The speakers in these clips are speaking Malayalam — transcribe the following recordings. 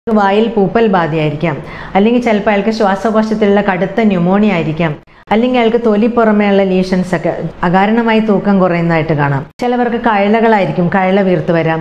വായിൽ പൂപ്പൽ ബാധയായിരിക്കാം അല്ലെങ്കിൽ ചിലപ്പോൾ അയാൾക്ക് ശ്വാസകോശത്തിലുള്ള കടുത്ത ന്യൂമോണിയ ആയിരിക്കാം അല്ലെങ്കിൽ അയാൾക്ക് തൊലി പുറമേയുള്ള ലീഷൻസ് ഒക്കെ അകാരണമായി തൂക്കം കുറയുന്നതായിട്ട് കാണാം ചിലവർക്ക് കഴലകളായിരിക്കും കഴല വീർത്ത് വരാം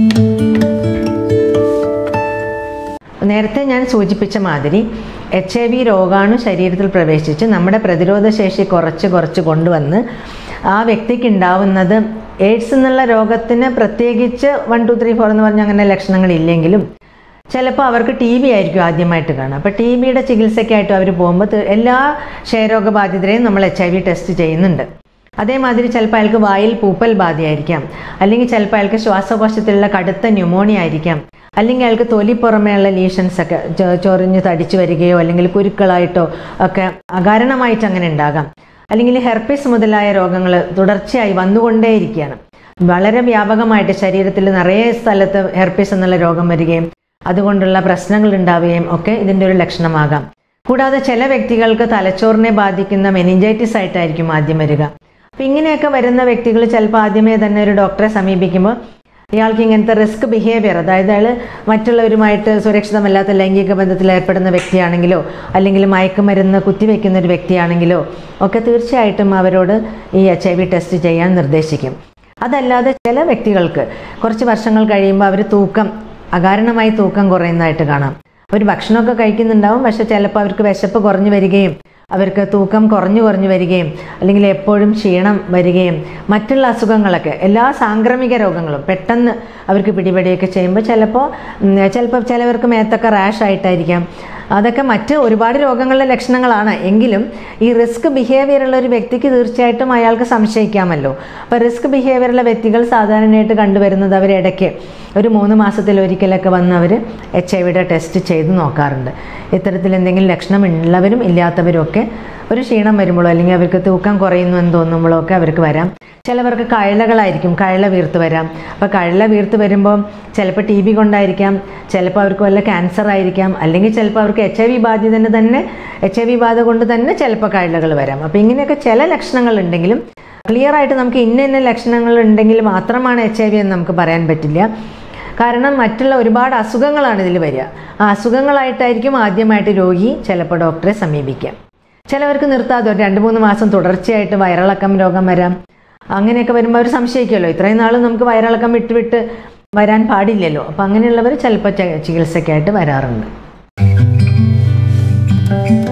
നേരത്തെ ഞാൻ സൂചിപ്പിച്ച മാതിരി എച്ച് ഐ വി രോഗാണു ശരീരത്തിൽ പ്രവേശിച്ച് നമ്മുടെ പ്രതിരോധ ശേഷി കുറച്ച് കുറച്ച് കൊണ്ടുവന്ന് ആ വ്യക്തിക്ക് ഉണ്ടാവുന്നത് എയ്ഡ്സ് എന്നുള്ള രോഗത്തിന് പ്രത്യേകിച്ച് വൺ ടു ത്രീ ഫോർ എന്ന് പറഞ്ഞ അങ്ങനെ ലക്ഷണങ്ങളില്ലെങ്കിലും ചിലപ്പോൾ അവർക്ക് ടി ബി ആയിരിക്കും ആദ്യമായിട്ട് കാണുക അപ്പോൾ ടി ബിയുടെ ചികിത്സയ്ക്കായിട്ട് അവർ പോകുമ്പോൾ തി- എല്ലാ ക്ഷയരോഗബാധിതരെയും നമ്മൾ എച്ച് ഐ വി ടെസ്റ്റ് ചെയ്യുന്നുണ്ട് അതേമാതിരി ചിലപ്പോൾ അയാൾക്ക് വായിൽ പൂപ്പൽ ബാധയായിരിക്കാം അല്ലെങ്കിൽ ചിലപ്പോൾ അയാൾക്ക് ശ്വാസകോശത്തിലുള്ള കടുത്ത ന്യൂമോണിയ ആയിരിക്കാം അല്ലെങ്കിൽ അയാൾക്ക് തൊലി പുറമേയുള്ള ലീഷൻസ് ഒക്കെ ചൊ- ചൊറിഞ്ഞ് തടിച്ചു വരികയോ അല്ലെങ്കിൽ കുരുക്കളായിട്ടോ ഒക്കെ അകാരണമായിട്ട് അങ്ങനെ ഉണ്ടാകാം അല്ലെങ്കിൽ ഹെർപ്പിസ് മുതലായ രോഗങ്ങൾ തുടർച്ചയായി വന്നുകൊണ്ടേയിരിക്കുകയാണ് വളരെ വ്യാപകമായിട്ട് ശരീരത്തിൽ നിറയെ സ്ഥലത്ത് ഹെർപ്പിസ് എന്നുള്ള രോഗം വരികയും അതുകൊണ്ടുള്ള പ്രശ്നങ്ങൾ ഉണ്ടാവുകയും ഒക്കെ ഇതിൻ്റെ ഒരു ലക്ഷണമാകാം കൂടാതെ ചില വ്യക്തികൾക്ക് തലച്ചോറിനെ ബാധിക്കുന്ന മെനിഞ്ചൈറ്റിസ് ആയിട്ടായിരിക്കും ആദ്യം വരിക അപ്പം ഇങ്ങനെയൊക്കെ വരുന്ന വ്യക്തികൾ ചിലപ്പോൾ ആദ്യമേ തന്നെ ഒരു ഡോക്ടറെ സമീപിക്കുമ്പോൾ ഇയാൾക്ക് ഇങ്ങനത്തെ റിസ്ക് ബിഹേവിയർ അതായത് അയാൾ മറ്റുള്ളവരുമായിട്ട് സുരക്ഷിതമല്ലാത്ത ലൈംഗിക ബന്ധത്തിൽ ഏർപ്പെടുന്ന വ്യക്തിയാണെങ്കിലോ അല്ലെങ്കിൽ മയക്കുമരുന്ന് കുത്തിവെക്കുന്ന ഒരു വ്യക്തിയാണെങ്കിലോ ഒക്കെ തീർച്ചയായിട്ടും അവരോട് ഈ എച്ച് ഐ വി ടെസ്റ്റ് ചെയ്യാൻ നിർദ്ദേശിക്കും അതല്ലാതെ ചില വ്യക്തികൾക്ക് കുറച്ച് വർഷങ്ങൾ കഴിയുമ്പോൾ അവർ തൂക്കം അകാരണമായി തൂക്കം കുറയുന്നതായിട്ട് കാണാം അവർ ഭക്ഷണമൊക്കെ കഴിക്കുന്നുണ്ടാവും പക്ഷെ ചിലപ്പോൾ അവർക്ക് വിശപ്പ് കുറഞ്ഞു വരികയും അവർക്ക് തൂക്കം കുറഞ്ഞു കുറഞ്ഞു വരികയും അല്ലെങ്കിൽ എപ്പോഴും ക്ഷീണം വരികയും മറ്റുള്ള അസുഖങ്ങളൊക്കെ എല്ലാ സാംക്രമിക രോഗങ്ങളും പെട്ടെന്ന് അവർക്ക് പിടിപെടുകയൊക്കെ ചെയ്യുമ്പോൾ ചിലപ്പോൾ ഉം, ചിലപ്പോൾ ചിലവർക്ക് മേത്തൊക്കെ റാഷ് ആയിട്ടായിരിക്കാം അതൊക്കെ മറ്റ് ഒരുപാട് രോഗങ്ങളുടെ ലക്ഷണങ്ങളാണ് എങ്കിലും ഈ റിസ്ക് ബിഹേവിയർ ഉള്ള ഒരു വ്യക്തിക്ക് തീർച്ചയായിട്ടും അയാൾക്ക് സംശയിക്കാമല്ലോ അപ്പോൾ റിസ്ക് ബിഹേവിയറുള്ള വ്യക്തികൾ സാധാരണയായിട്ട് കണ്ടുവരുന്നത് അവരിടയ്ക്ക് ഒരു മൂന്ന് മാസത്തിൽ ഒരിക്കലൊക്കെ വന്ന് അവർ എച്ച് ഐ വിയുടെ ടെസ്റ്റ് ചെയ്ത് നോക്കാറുണ്ട് ഇത്തരത്തിൽ എന്തെങ്കിലും ലക്ഷണം ഉള്ളവരും ഇല്ലാത്തവരും ഒക്കെ ഒരു ക്ഷീണം വരുമ്പോഴോ അല്ലെങ്കിൽ അവർക്ക് തൂക്കം കുറയുന്നു എന്ന് തോന്നുമ്പോഴോ ഒക്കെ അവർക്ക് വരാം ചിലവർക്ക് കഴലകളായിരിക്കും കഴല വീർത്ത് വരാം അപ്പോൾ കഴല വീർത്ത് വരുമ്പോൾ ചിലപ്പോൾ ടി ബി കൊണ്ടായിരിക്കാം ചിലപ്പോൾ അവർക്ക് വല്ല ക്യാൻസർ ആയിരിക്കാം അല്ലെങ്കിൽ ചിലപ്പോൾ അവർക്ക് എച്ച് ഐ വി ബാധിതന് തന്നെ എച്ച് ഐ വി ബാധ കൊണ്ട് തന്നെ ചിലപ്പോൾ കഴലകൾ വരാം അപ്പോൾ ഇങ്ങനെയൊക്കെ ചില ലക്ഷണങ്ങൾ ഉണ്ടെങ്കിലും ക്ലിയർ ആയിട്ട് നമുക്ക് ഇന്ന ഇന്ന ലക്ഷണങ്ങൾ ഉണ്ടെങ്കിൽ മാത്രമാണ് എച്ച് ഐ വി എന്ന് നമുക്ക് പറയാൻ പറ്റില്ല കാരണം മറ്റുള്ള ഒരുപാട് അസുഖങ്ങളാണ് ഇതിൽ വരിക ആ അസുഖങ്ങളായിട്ടായിരിക്കും ആദ്യമായിട്ട് രോഗി ചിലപ്പോൾ ഡോക്ടറെ സമീപിക്കുക ചിലവർക്ക് നിർത്താതെ ഒരു രണ്ട് മൂന്ന് മാസം തുടർച്ചയായിട്ട് വയറിളക്കം രോഗം വരാം അങ്ങനെയൊക്കെ വരുമ്പോൾ അവർ സംശയിക്കുമല്ലോ ഇത്രയും നാളും നമുക്ക് വയറിളക്കം വിട്ട് വിട്ട് വരാൻ പാടില്ലല്ലോ അപ്പം അങ്ങനെയുള്ളവർ ചിലപ്പോൾ ചി- ചികിത്സയ്ക്കായിട്ട് വരാറുണ്ട്